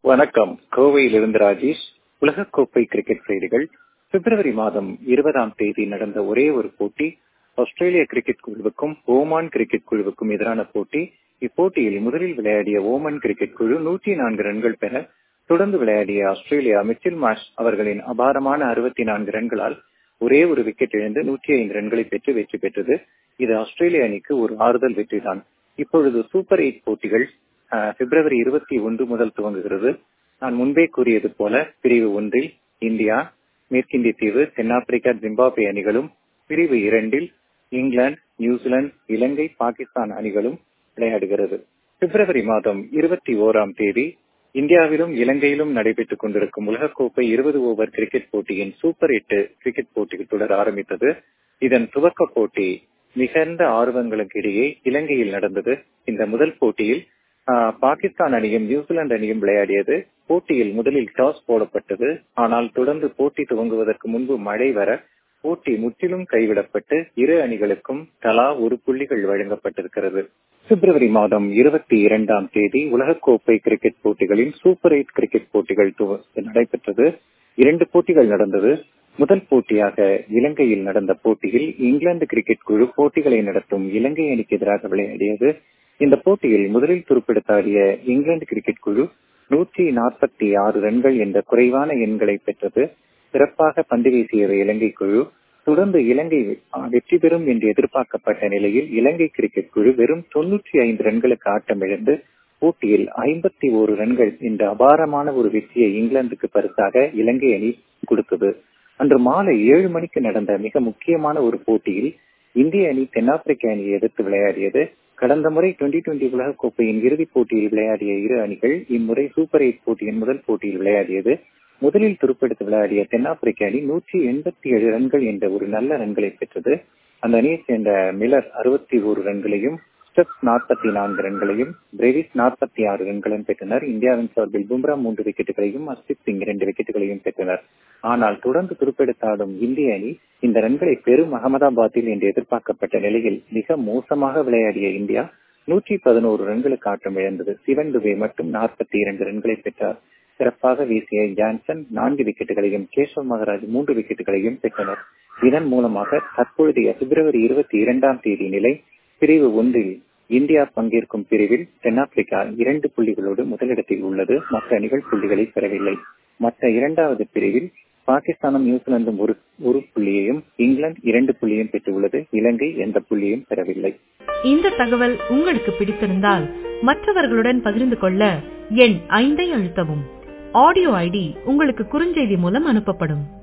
வணக்கம் கோவையிலிருந்து ராஜேஷ் உலகக்கோப்பை கிரிக்கெட் செய்திகள் பிப்ரவரி மாதம் இருபதாம் தேதி நடந்த ஒரே ஒரு போட்டி ஆஸ்திரேலிய கிரிக்கெட் குழுவுக்கும் ஓமான் கிரிக்கெட் குழுவுக்கும் எதிரான போட்டி இப்போட்டியில் முதலில் விளையாடிய ஓமன் கிரிக்கெட் குழு நூற்றி நான்கு ரன்கள் பெற தொடர்ந்து விளையாடிய ஆஸ்திரேலியா மிச்சில் மாஷ் அவர்களின் அபாரமான அறுபத்தி நான்கு ரன்களால் ஒரே ஒரு விக்கெட் இழந்து நூற்றி ஐந்து ரன்களை பெற்று வெற்றி பெற்றது இது ஆஸ்திரேலிய அணிக்கு ஒரு ஆறுதல் வெற்றிதான் இப்பொழுது சூப்பர் எயிட் போட்டிகள் பிப்ரவரி இருபத்தி ஒன்று முதல் துவங்குகிறது நான் முன்பே கூறியது போல பிரிவு ஒன்றில் இந்தியா மேற்கிந்திய தீவு தென்னாப்பிரிக்கா ஜிம்பாப்வே அணிகளும் பிரிவு இரண்டில் இங்கிலாந்து நியூசிலாந்து இலங்கை பாகிஸ்தான் அணிகளும் விளையாடுகிறது பிப்ரவரி மாதம் இருபத்தி ஓராம் தேதி இந்தியாவிலும் இலங்கையிலும் நடைபெற்றுக் கொண்டிருக்கும் உலகக்கோப்பை இருபது ஓவர் கிரிக்கெட் போட்டியின் சூப்பர் எட்டு கிரிக்கெட் போட்டி தொடர் ஆரம்பித்தது இதன் துவக்க போட்டி மிகுந்த ஆர்வங்களுக்கு இடையே இலங்கையில் நடந்தது இந்த முதல் போட்டியில் பாகிஸ்தான் அணியும் நியூசிலாந்து அணியும் விளையாடியது போட்டியில் முதலில் டாஸ் போடப்பட்டது ஆனால் தொடர்ந்து போட்டி துவங்குவதற்கு முன்பு மழை வர போட்டி முற்றிலும் கைவிடப்பட்டு இரு அணிகளுக்கும் தலா ஒரு புள்ளிகள் வழங்கப்பட்டிருக்கிறது பிப்ரவரி மாதம் இருபத்தி இரண்டாம் தேதி உலகக்கோப்பை கிரிக்கெட் போட்டிகளின் சூப்பர் எயிட் கிரிக்கெட் போட்டிகள் நடைபெற்றது இரண்டு போட்டிகள் நடந்தது முதல் போட்டியாக இலங்கையில் நடந்த போட்டியில் இங்கிலாந்து கிரிக்கெட் குழு போட்டிகளை நடத்தும் இலங்கை அணிக்கு எதிராக விளையாடியது இந்த போட்டியில் முதலில் துருப்பெடுத்தாடிய இங்கிலாந்து கிரிக்கெட் குழு நூற்றி நாற்பத்தி ஆறு ரன்கள் என்ற குறைவான எண்களை பெற்றது சிறப்பாக பந்து வீசிய இலங்கை குழு தொடர்ந்து இலங்கை வெற்றி பெறும் என்று எதிர்பார்க்கப்பட்ட நிலையில் இலங்கை கிரிக்கெட் குழு வெறும் தொன்னூற்றி ஐந்து ரன்களுக்கு ஆட்டமிழந்து போட்டியில் ஐம்பத்தி ஓரு ரன்கள் என்ற அபாரமான ஒரு வெற்றியை இங்கிலாந்துக்கு பரிசாக இலங்கை அணி கொடுத்தது அன்று மாலை ஏழு மணிக்கு நடந்த மிக முக்கியமான ஒரு போட்டியில் இந்திய அணி தென்னாப்பிரிக்க அணியை எதிர்த்து விளையாடியது கடந்த முறை டுவெண்டி டுவெண்டி உலக கோப்பையின் இறுதிப் போட்டியில் விளையாடிய இரு அணிகள் இம்முறை சூப்பர் எயிட் போட்டியின் முதல் போட்டியில் விளையாடியது முதலில் துருப்பெடுத்து விளையாடிய தென்னாப்பிரிக்க அணி நூற்றி எண்பத்தி ஏழு ரன்கள் என்ற ஒரு நல்ல ரன்களை பெற்றது அந்த அணியைச் சேர்ந்த மிலர் அறுபத்தி ஒரு ரன்களையும் ஸ்டெப்ஸ் நாற்பத்தி நான்கு ரன்களையும் பிரேவிஸ் நாற்பத்தி ஆறு ரன்களையும் பெற்றனர் இந்தியாவின் சார்பில் பும்ரா மூன்று விக்கெட்டுகளையும் அஸ்திப் சிங் இரண்டு விக்கெட்டுகளையும் பெற்றனர் ஆனால் தொடர்ந்து துருப்பெடுத்தாடும் இந்திய அணி இந்த ரன்களை பெரும் அகமதாபாத்தில் என்று எதிர்பார்க்கப்பட்ட நிலையில் மிக மோசமாக விளையாடிய இந்தியா நூற்றி பதினோரு ரன்களுக்கு ஆட்டம் இழந்தது சிவன் துபே மட்டும் நாற்பத்தி இரண்டு ரன்களை பெற்றார் சிறப்பாக வீசிய ஜான்சன் நான்கு விக்கெட்டுகளையும் கேசவ் மகராஜ் மூன்று விக்கெட்டுகளையும் பெற்றனர் இதன் மூலமாக தற்பொழுதைய பிப்ரவரி இருபத்தி இரண்டாம் தேதி நிலை பிரிவு ஒன்றில் இந்தியா பங்கேற்கும் பிரிவில் தென்னாப்பிரிக்கா இரண்டு புள்ளிகளோடு முதலிடத்தில் உள்ளது மற்ற அணிகள் புள்ளிகளை பெறவில்லை மற்ற இரண்டாவது பிரிவில் பாகிஸ்தானும் நியூசிலாந்தும் ஒரு ஒரு புள்ளியையும் இங்கிலாந்து இரண்டு புள்ளியும் பெற்றுள்ளது இலங்கை எந்த புள்ளியும் பெறவில்லை இந்த தகவல் உங்களுக்கு பிடித்திருந்தால் மற்றவர்களுடன் பகிர்ந்து கொள்ள எண் ஐந்தை அழுத்தவும் ஆடியோ ஐடி உங்களுக்கு குறுஞ்செய்தி மூலம் அனுப்பப்படும்